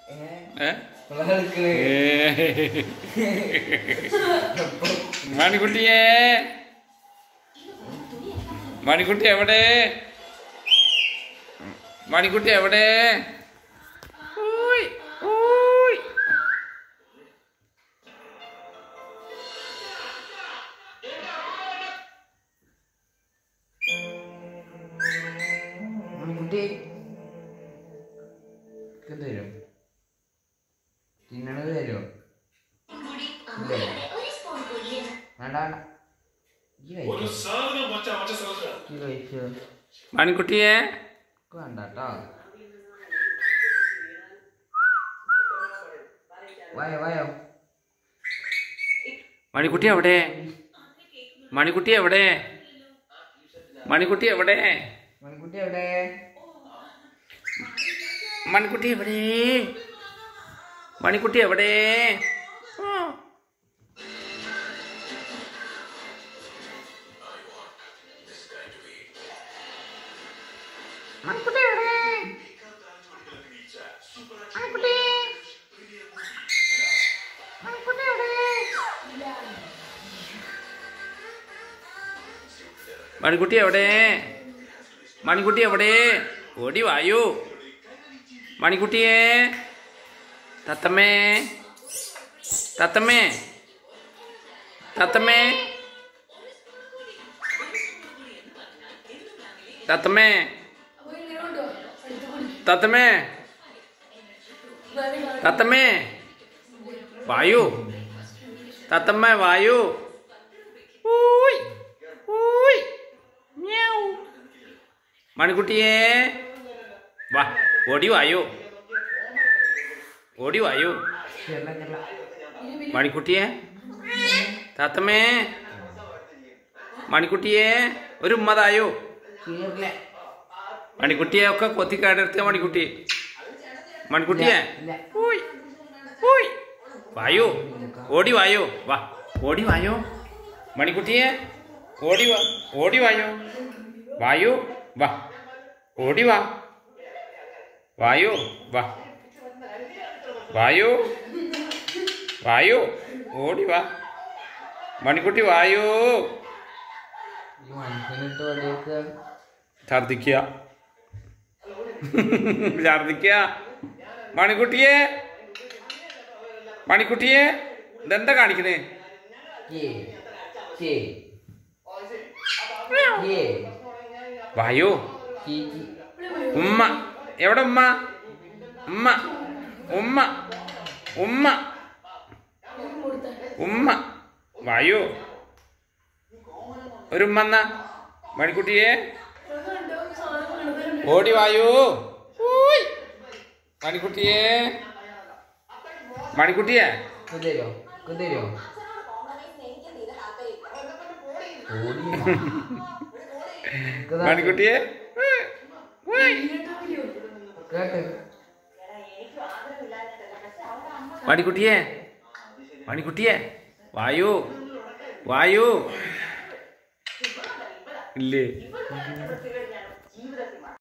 ഏ പിള്ളേർക്ക് ഏ. മണിക്കുട്ടിയെ മണിക്കുട്ടി എവിടെ മണിക്കുട്ടി എവിടെ ഊയ്, ഊയ്. കുട്ടി തരും തിന്നണത് തരുമോ ഇല്ലേ വേണ്ട വേണ്ട ഈ കഴിച്ചോ ഈ കഴിച്ചോ മണിക്കുട്ടിയെ ഒക്കെ വേണ്ട കേട്ടോ വായോ വായോ മണിക്കുട്ടി എവിടെ മണിക്കുട്ടി എവിടെ മണിക്കുട്ടി എവിടെ മണിക്കുട്ടി എവിടെ മണിക്കുട്ടി എവിടെ മണിക്കുട്ടി എവിടെ ആ. മണിക്കുട്ടി എവിടെ മണിക്കുട്ടി മണിക്കുട്ടി എവിടെ മണിക്കുട്ടി എവിടെ മണിക്കുട്ടി എവിടെ ഓടി വായു മണിക്കുട്ടിയെ തത്തമ്മേ തത്തമ്മേ തത്തമ്മേ തത്തമ്മേ തത്തമ്മേ തത്തമ്മേ വായു തത്തമ്മ വായു ഊയ് ഊയ് മ്യാവ് മണിക്കുട്ടിയെ വാ ഓടി വായു ഓടി വായു ചെല്ല ചെല്ല മണിക്കുട്ടിയെ താത്തമ്മേ മണിക്കുട്ടിയെ ഒരു ഉമ്മതായോ തീർല്ലേ മണിക്കുട്ടിയെ ഒക്കെ കൊത്തിക്കാടെടുത്ത മണിക്കുട്ടി മണിക്കുട്ടിയെ ഇല്ല ഊയ് ഊയ് വായു ഓടി വായോ വാ ഓടി വായോ മണിക്കുട്ടിയെ ഓടി വാ ഓടി വായോ വായു വാ ഓടി വാ വായു വാ വായു വായു ഓടി വാ മണിക്കുട്ടി വായു ഈ മനുഷ്യനിട്ട് വടിയൊക്കെ ഛർദിക്കുക ഛർദിക്കുക മണിക്കുട്ടിയെ മണിക്കുട്ടിയെ ഇതെന്താ കാണിക്കണേ കേ കേ കേ വായു കീ കീ ഉമ്മ എവിടെ ഉമ്മ ഉമ്മ ഉമ്മ ഉമ്മ ഉമ്മ വായു ഒരു ഉമ്മ എന്നാ മണിക്കുട്ടിയെ ഓടി വായു ഊയ്. മണിക്കുട്ടിയെ മണിക്കുട്ടിയെ കുതിരോ കുതിരോ മണിക്കുട്ടിയെ ഊയ്. കേട്ട് മണിക്കുട്ടിയെ മണിക്കുട്ടിയെ വായു വായു ഇല്ലേ